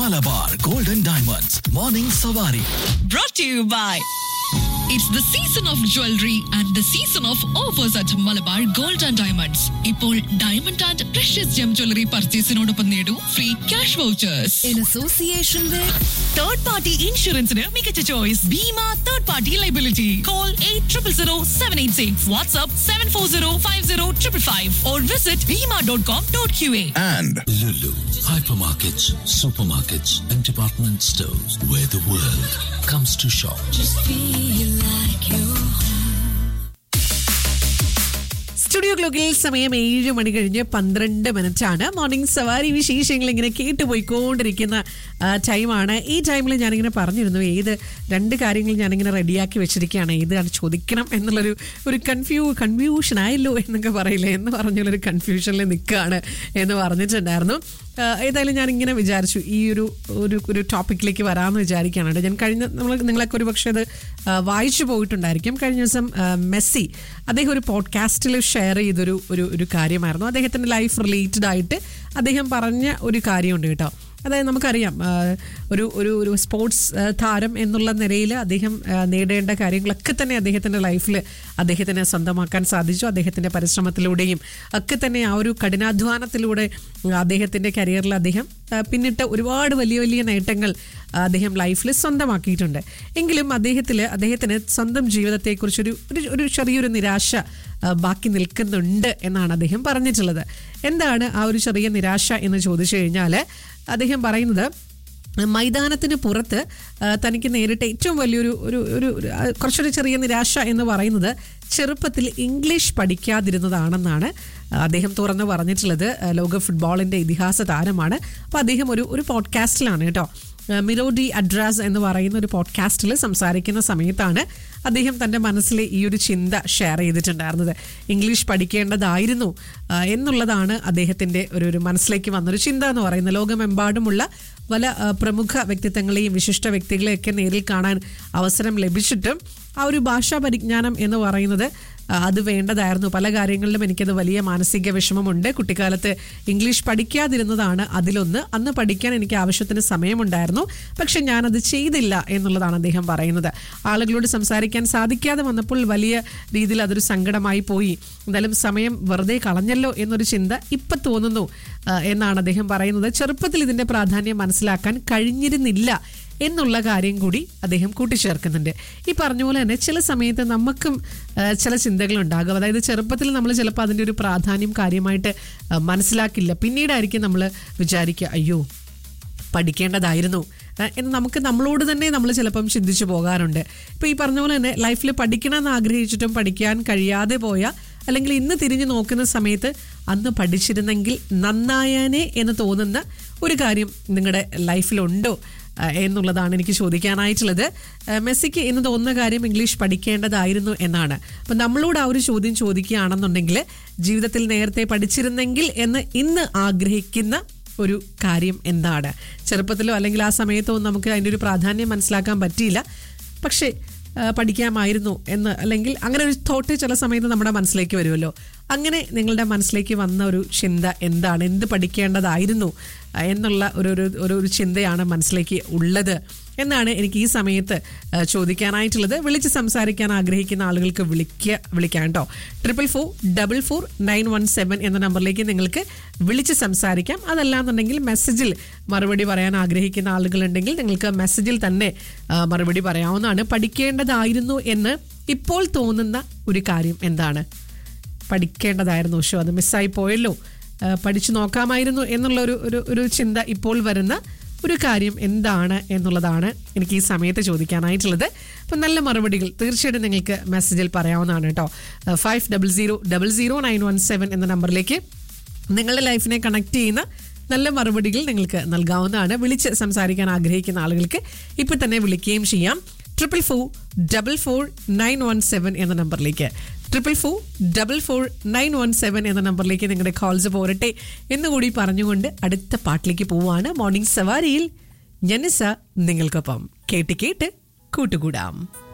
Malabar golden diamonds morning സവാരി brought to you by It's the season of jewelry and the season of offers at Malabar Gold and Diamonds. ഇപ്പോൾ diamond and precious gem jewellery പർച്ചേസിനോടൊപ്പം നേടൂ free cash vouchers in association with third party ഇൻഷുറൻസിന് മികച്ച choice Bhima third party liability call eight triple zero seven eight six WhatsApp seven four zero five zero triple five or visit Bhima dot com dot Q A and Lulu, hypermarkets, supermarkets, and department stores where the world comes to shop. feel like you studio ക്ലോക്കിൽ സമയം ഏഴ് മണി കഴിഞ്ഞ് പന്ത്രണ്ട് minute ആണ് morning സവാരി വിശേഷങ്ങൾ ഇങ്ങനെ കേട്ടുപോയിക്കൊണ്ടിരിക്കുന്ന ആ, ടൈമാണ് ഈ ടൈമിൽ ഞാനിങ്ങനെ പറഞ്ഞിരുന്നു ഏത് രണ്ട് കാര്യങ്ങൾ ഞാനിങ്ങനെ റെഡിയാക്കി വെച്ചിരിക്കുകയാണ് ഏതാണ് ചോദിക്കണം എന്നുള്ളൊരു ഒരു കൺഫ്യൂ കൺഫ്യൂഷൻ ആയല്ലോ എന്നൊക്കെ പറയില്ലേ എന്ന് പറഞ്ഞുള്ളൊരു കൺഫ്യൂഷനിൽ നിൽക്കുകയാണ് എന്ന് പറഞ്ഞിട്ടുണ്ടായിരുന്നു ആ, ഏതായാലും ഞാൻ ഇങ്ങനെ വിചാരിച്ചു ഈ ഒരു ഒരു ഒരു ടോപ്പിക്കിലേക്ക് വരാമെന്ന് വിചാരിക്കുകയാണ് ഞാൻ കഴിഞ്ഞ നമ്മൾ നിങ്ങളൊക്കെ ഒരു പക്ഷേ അത് ആ, വായിച്ചു പോയിട്ടുണ്ടായിരിക്കും കഴിഞ്ഞ ദിവസം ആ, മെസ്സി അദ്ദേഹം ഒരു പോഡ്കാസ്റ്റിൽ ഷെയർ ചെയ്തൊരു ഒരു ഒരു കാര്യമായിരുന്നു അദ്ദേഹത്തിൻ്റെ ലൈഫ് റിലേറ്റഡ് ആയിട്ട് അദ്ദേഹം പറഞ്ഞ ഒരു കാര്യമുണ്ട് കേട്ടോ അതായത് നമുക്കറിയാം ആ, ഒരു ഒരു ഒരു സ്പോർട്സ് ആ, താരം എന്നുള്ള നിലയിൽ അദ്ദേഹം ആ, നേടേണ്ട കാര്യങ്ങളൊക്കെ തന്നെ അദ്ദേഹത്തിൻ്റെ ലൈഫിൽ അദ്ദേഹത്തിന് സ്വന്തമാക്കാൻ സാധിച്ചു അദ്ദേഹത്തിൻ്റെ പരിശ്രമത്തിലൂടെയും ഒക്കെ തന്നെ ആ ഒരു കഠിനാധ്വാനത്തിലൂടെ അദ്ദേഹത്തിൻ്റെ കരിയറിൽ അദ്ദേഹം ആ, പിന്നിട്ട ഒരുപാട് വലിയ വലിയ നേട്ടങ്ങൾ ആ, അദ്ദേഹം ലൈഫിൽ സ്വന്തമാക്കിയിട്ടുണ്ട് എങ്കിലും അദ്ദേഹത്തിൽ അദ്ദേഹത്തിന് സ്വന്തം ജീവിതത്തെക്കുറിച്ചൊരു ഒരു ഒരു ചെറിയൊരു നിരാശ ആ, ബാക്കി നിൽക്കുന്നുണ്ട് എന്നാണ് അദ്ദേഹം പറഞ്ഞിട്ടുള്ളത് എന്താണ് ആ ഒരു ചെറിയ നിരാശ എന്ന് ചോദിച്ചു കഴിഞ്ഞാൽ അദ്ദേഹം പറയുന്നത് മൈതാനത്തിന് പുറത്ത് ആ, തനിക്ക് നേരിട്ട ഏറ്റവും വലിയൊരു ഒരു ഒരു ഒരു, ആ, കുറച്ചൊരു ചെറിയ നിരാശ എന്ന് പറയുന്നത് ചെറുപ്പത്തിൽ ഇംഗ്ലീഷ് പഠിക്കാതിരുന്നതാണെന്നാണ് ആ, അദ്ദേഹം തുറന്നു പറഞ്ഞിട്ടുള്ളത് ആ, ലോക ഫുട്ബോളിന്റെ ഇതിഹാസ താരമാണ് അപ്പോൾ അദ്ദേഹം ഒരു ഒരു പോഡ്കാസ്റ്റിലാണ് കേട്ടോ മിലോഡി അഡ്രാസ് എന്ന് പറയുന്ന ഒരു പോഡ്കാസ്റ്റിൽ സംസാരിക്കുന്ന സമയത്താണ് അദ്ദേഹം തൻ്റെ മനസ്സിലെ ഈ ഒരു ചിന്ത ഷെയർ ചെയ്തിട്ടുണ്ടായിരുന്നത് ഇംഗ്ലീഷ് പഠിക്കേണ്ടതായിരുന്നു ആ, എന്നുള്ളതാണ് അദ്ദേഹത്തിൻ്റെ ഒരു ഒരു മനസ്സിലേക്ക് വന്നൊരു ചിന്ത എന്ന് പറയുന്നത് ലോകമെമ്പാടുമുള്ള പല ആ, പ്രമുഖ വ്യക്തിത്വങ്ങളെയും വിശിഷ്ട വ്യക്തികളെയൊക്കെ നേരിൽ കാണാൻ അവസരം ലഭിച്ചിട്ടും ആ ഒരു ഭാഷാ പരിജ്ഞാനം എന്ന് പറയുന്നത് ആ, അത് വേണ്ടതായിരുന്നു പല കാര്യങ്ങളിലും എനിക്കത് വലിയ മാനസിക വിഷമമുണ്ട് കുട്ടിക്കാലത്ത് ഇംഗ്ലീഷ് പഠിക്കാതിരുന്നതാണ് അതിലൊന്ന് അന്ന് പഠിക്കാൻ എനിക്ക് ആവശ്യത്തിന് സമയമുണ്ടായിരുന്നു പക്ഷെ ഞാനത് ചെയ്തില്ല എന്നുള്ളതാണ് അദ്ദേഹം പറയുന്നത് ആളുകളോട് സംസാരിക്കാൻ സാധിക്കാതെ വന്നപ്പോൾ വലിയ രീതിയിൽ അതൊരു സങ്കടമായി പോയി എന്തായാലും സമയം വെറുതെ കളഞ്ഞല്ലോ എന്നൊരു ചിന്ത ഇപ്പം തോന്നുന്നു ആ, എന്നാണ് അദ്ദേഹം പറയുന്നത് ചെറുപ്പത്തിൽ ഇതിന്റെ പ്രാധാന്യം മനസ്സിലാക്കാൻ കഴിഞ്ഞിരുന്നില്ല എന്നുള്ള കാര്യം കൂടി അദ്ദേഹം കൂട്ടിച്ചേർക്കുന്നുണ്ട് ഈ പറഞ്ഞ പോലെ തന്നെ ചില സമയത്ത് നമുക്കും ആ, ചില ചിന്തകൾ ഉണ്ടാകും അതായത് ചെറുപ്പത്തിൽ നമ്മൾ ചിലപ്പോൾ അതിൻ്റെ ഒരു പ്രാധാന്യം കാര്യമായിട്ട് ആ, മനസ്സിലാക്കില്ല പിന്നീടായിരിക്കും നമ്മൾ വിചാരിക്കുക അയ്യോ പഠിക്കേണ്ടതായിരുന്നു ആ, എന്ന് നമുക്ക് നമ്മളോട് തന്നെ നമ്മൾ ചിലപ്പം ചിന്തിച്ചു പോകാറുണ്ട് ഇപ്പോൾ ഈ പറഞ്ഞ പോലെ തന്നെ ലൈഫിൽ പഠിക്കണമെന്ന് ആഗ്രഹിച്ചിട്ടും പഠിക്കാൻ കഴിയാതെ പോയ അല്ലെങ്കിൽ ഇന്ന് തിരിഞ്ഞു നോക്കുന്ന സമയത്ത് അന്ന് പഠിച്ചിരുന്നെങ്കിൽ നന്നായാനേ എന്ന് തോന്നുന്ന ഒരു കാര്യം നിങ്ങളുടെ ലൈഫിലുണ്ടോ ആ, എന്നുള്ളതാണ് എനിക്ക് ചോദിക്കാനായിട്ടുള്ളത് ആ, മെസ്സിക്ക് ഇന്ന് തോന്നുന്ന കാര്യം ഇംഗ്ലീഷ് പഠിക്കേണ്ടതായിരുന്നു എന്നാണ് അപ്പം നമ്മളോട് ആ ഒരു ചോദ്യം ചോദിക്കുകയാണെന്നുണ്ടെങ്കിൽ ജീവിതത്തിൽ നേരത്തെ പഠിച്ചിരുന്നെങ്കിൽ എന്ന് ഇന്ന് ആഗ്രഹിക്കുന്ന ഒരു കാര്യം എന്താണ് ചെറുപ്പത്തിലോ അല്ലെങ്കിൽ ആ സമയത്തോ ഒന്നും നമുക്ക് അതിൻ്റെ ഒരു പ്രാധാന്യം മനസ്സിലാക്കാൻ പറ്റിയില്ല പക്ഷേ ആ, പഠിക്കാമായിരുന്നു എന്ന് അല്ലെങ്കിൽ അങ്ങനെ ഒരു തോട്ട് ചില സമയത്ത് നമ്മുടെ മനസ്സിലേക്ക് വരുമല്ലോ അങ്ങനെ നിങ്ങളുടെ മനസ്സിലേക്ക് വന്ന ഒരു ചിന്ത എന്താണ് എന്ത് പഠിക്കേണ്ടതായിരുന്നു ആ, എന്നുള്ള ഒരു ഒരു ഒരു ഒരു ചിന്തയാണ് മനസ്സിലേക്ക് ഉള്ളത് എന്നാണ് എനിക്ക് ഈ സമയത്ത് ആ, ചോദിക്കാനായിട്ടുള്ളത് വിളിച്ച് സംസാരിക്കാൻ ആഗ്രഹിക്കുന്ന ആളുകൾക്ക് വിളിക്കുക വിളിക്കാം കേട്ടോ triple four double four nine one seven എന്ന നമ്പറിലേക്ക് നിങ്ങൾക്ക് വിളിച്ച് സംസാരിക്കാം അതല്ലാന്നുണ്ടെങ്കിൽ മെസ്സേജിൽ മറുപടി പറയാൻ ആഗ്രഹിക്കുന്ന ആളുകളുണ്ടെങ്കിൽ നിങ്ങൾക്ക് മെസ്സേജിൽ തന്നെ ആ, മറുപടി പറയാവുന്നതാണ് പഠിക്കേണ്ടതായിരുന്നു എന്ന് ഇപ്പോൾ തോന്നുന്ന ഒരു കാര്യം എന്താണ് പഠിക്കേണ്ടതായിരുന്നു ഷോ അത് മിസ്സായി പോയല്ലോ ആ, പഠിച്ചു നോക്കാമായിരുന്നു എന്നുള്ള ഒരു ഒരു ഒരു ചിന്ത ഇപ്പോൾ വരുന്ന ഒരു കാര്യം എന്താണ് എന്നുള്ളതാണ് എനിക്ക് ഈ സമയത്ത് ചോദിക്കാനായിട്ടുള്ളത് അപ്പം നല്ല മറുപടികൾ തീർച്ചയായിട്ടും നിങ്ങൾക്ക് മെസ്സേജിൽ പറയാവുന്നതാണ് കേട്ടോ five double zero double zero nine one seven എന്ന നമ്പറിലേക്ക് നിങ്ങളുടെ ലൈഫിനെ കണക്ട് ചെയ്യുന്ന നല്ല മറുപടികൾ നിങ്ങൾക്ക് നൽകാവുന്നതാണ് വിളിച്ച് സംസാരിക്കാൻ ആഗ്രഹിക്കുന്ന ആളുകൾക്ക് ഇപ്പം തന്നെ വിളിക്കുകയും ചെയ്യാം triple four double four nine one seven എന്ന നമ്പറിലേക്ക് triple four double four nine one seven എന്ന നമ്പറിലേക്ക് നിങ്ങളുടെ കോൾസ് പോരട്ടെ എന്നുകൂടി പറഞ്ഞുകൊണ്ട് അടുത്ത പാട്ടിലേക്ക് പോവാണ് മോർണിംഗ് സവാരിയിൽ ജനിസ നിങ്ങൾക്കൊപ്പം കേട്ട് കേട്ട് കൂട്ടുകൂടാം